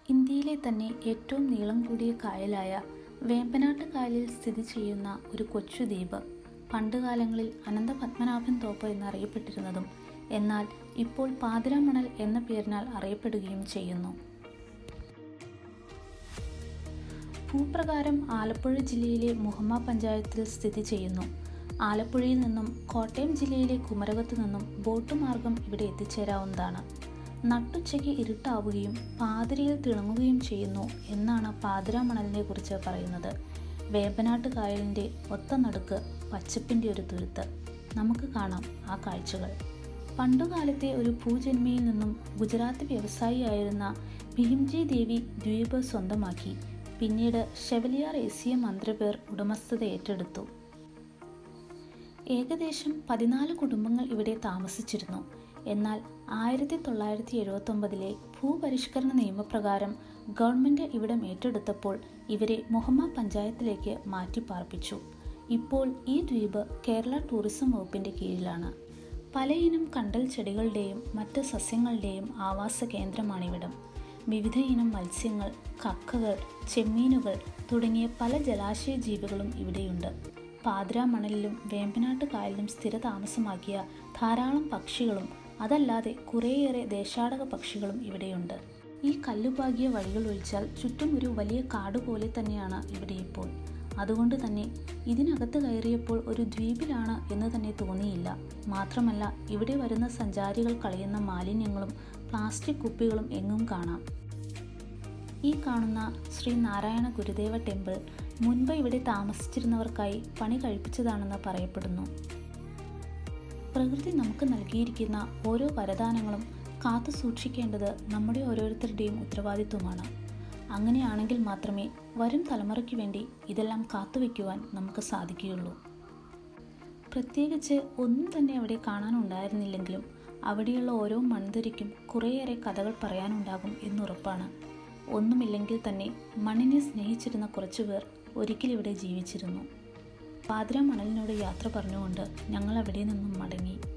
ഇന്ത്യയിലെ തന്നെ ഏറ്റവും നീളം കൂടിയ കായലായ വേമ്പനാട്ട് കായലിൽ സ്ഥിതി ചെയ്യുന്ന ഒരു കൊച്ചു ദ്വീപ് പണ്ടുകാലങ്ങളിൽ അനന്തപത്മനാഭൻ തോപ്പ് എന്നറിയപ്പെട്ടിരുന്നതും എന്നാൽ ഇപ്പോൾ പാതിരാമണൽ എന്ന പേരിനാൽ അറിയപ്പെടുകയും ചെയ്യുന്നു ഭൂപ്രകാരം ആലപ്പുഴ ജില്ലയിലെ മുഹമ്മ പഞ്ചായത്തിൽ സ്ഥിതി ചെയ്യുന്നു ആലപ്പുഴയിൽ നിന്നും കോട്ടയം ജില്ലയിലെ കുമരകത്തു നിന്നും ബോട്ട് മാർഗം ഇവിടെ എത്തിച്ചേരാവുന്നതാണ് നട്ടുച്ചയ്ക്ക് ഇരുട്ടാവുകയും പാതിരയിൽ തിളങ്ങുകയും ചെയ്യുന്നു എന്നാണ് പാതിരാമണലിനെ കുറിച്ച് പറയുന്നത് വേമ്പനാട്ട് കായലിൻ്റെ ഒത്ത നടുക്ക് പച്ചപ്പിൻ്റെ ഒരു തുരുത്ത് നമുക്ക് കാണാം ആ കാഴ്ചകൾ പണ്ടുകാലത്തെ ഒരു ഭൂജന്മിയിൽ നിന്നും ഗുജറാത്ത് വ്യവസായിയായിരുന്ന ഭീംജി ദേവി ദ്വീപ് സ്വന്തമാക്കി പിന്നീട് ഷെവലിയാർ എസിയ മന്ത്രിപേർ ഉടമസ്ഥത ഏറ്റെടുത്തു ഏകദേശം പതിനാല് കുടുംബങ്ങൾ ഇവിടെ താമസിച്ചിരുന്നു എന്നാൽ ആയിരത്തി തൊള്ളായിരത്തി എഴുപത്തൊമ്പതിലെ ഭൂപരിഷ്കരണ നിയമപ്രകാരം ഗവൺമെൻറ് ഇവിടം ഏറ്റെടുത്തപ്പോൾ ഇവരെ മുഹമ്മ പഞ്ചായത്തിലേക്ക് മാറ്റിപ്പാർപ്പിച്ചു ഇപ്പോൾ ഈ ദ്വീപ് കേരള ടൂറിസം വകുപ്പിൻ്റെ കീഴിലാണ് പലയിനം കണ്ടൽ ചെടികളുടെയും മറ്റ് സസ്യങ്ങളുടെയും ആവാസ കേന്ദ്രമാണിവിടം വിവിധ ഇനം മത്സ്യങ്ങൾ കക്കകൾ ചെമ്മീനുകൾ തുടങ്ങിയ പല ജലാശയ ജീവികളും ഇവിടെയുണ്ട് പാതിരാ മണലിലും വേമ്പനാട്ട് കായലിലും സ്ഥിരതാമസമാക്കിയ ധാരാളം പക്ഷികളും അതല്ലാതെ കുറേയേറെ ദേശാടക പക്ഷികളും ഇവിടെയുണ്ട് ഈ കല്ലുപാകിയ വഴികൾ ഒഴിച്ചാൽ ചുറ്റും ഒരു വലിയ കാട് പോലെ തന്നെയാണ് ഇവിടെ ഇപ്പോൾ അതുകൊണ്ട് തന്നെ ഇതിനകത്ത് കയറിയപ്പോൾ ഒരു ദ്വീപിലാണ് എന്ന് തന്നെ തോന്നിയില്ല മാത്രമല്ല ഇവിടെ വരുന്ന സഞ്ചാരികൾ കളയുന്ന മാലിന്യങ്ങളും പ്ലാസ്റ്റിക് കുപ്പികളും എങ്ങും കാണാം ഈ കാണുന്ന ശ്രീ നാരായണ ഗുരുദേവ ടെമ്പിൾ മുൻപ് ഇവിടെ താമസിച്ചിരുന്നവർക്കായി പണി കഴിപ്പിച്ചതാണെന്ന് പറയപ്പെടുന്നു പ്രകൃതി നമുക്ക് നൽകിയിരിക്കുന്ന ഓരോ വരദാനങ്ങളും കാത്തു സൂക്ഷിക്കേണ്ടത് നമ്മുടെ ഓരോരുത്തരുടെയും ഉത്തരവാദിത്വമാണ് അങ്ങനെയാണെങ്കിൽ മാത്രമേ വരും തലമുറയ്ക്ക് വേണ്ടി ഇതെല്ലാം കാത്തുവെക്കുവാൻ നമുക്ക് സാധിക്കുകയുള്ളൂ പ്രത്യേകിച്ച് ഒന്നും തന്നെ അവിടെ കാണാനുണ്ടായിരുന്നില്ലെങ്കിലും അവിടെയുള്ള ഓരോ മൺതിരിക്കും കുറേയേറെ കഥകൾ പറയാനുണ്ടാകും എന്നുറപ്പാണ് ഒന്നുമില്ലെങ്കിൽ തന്നെ മണ്ണിനെ സ്നേഹിച്ചിരുന്ന കുറച്ചുപേർ ഒരിക്കലിവിടെ ജീവിച്ചിരുന്നു പാതിര മണലിനോട് യാത്ര പറഞ്ഞുകൊണ്ട് ഞങ്ങൾ അവിടെ നിന്നും മടങ്ങി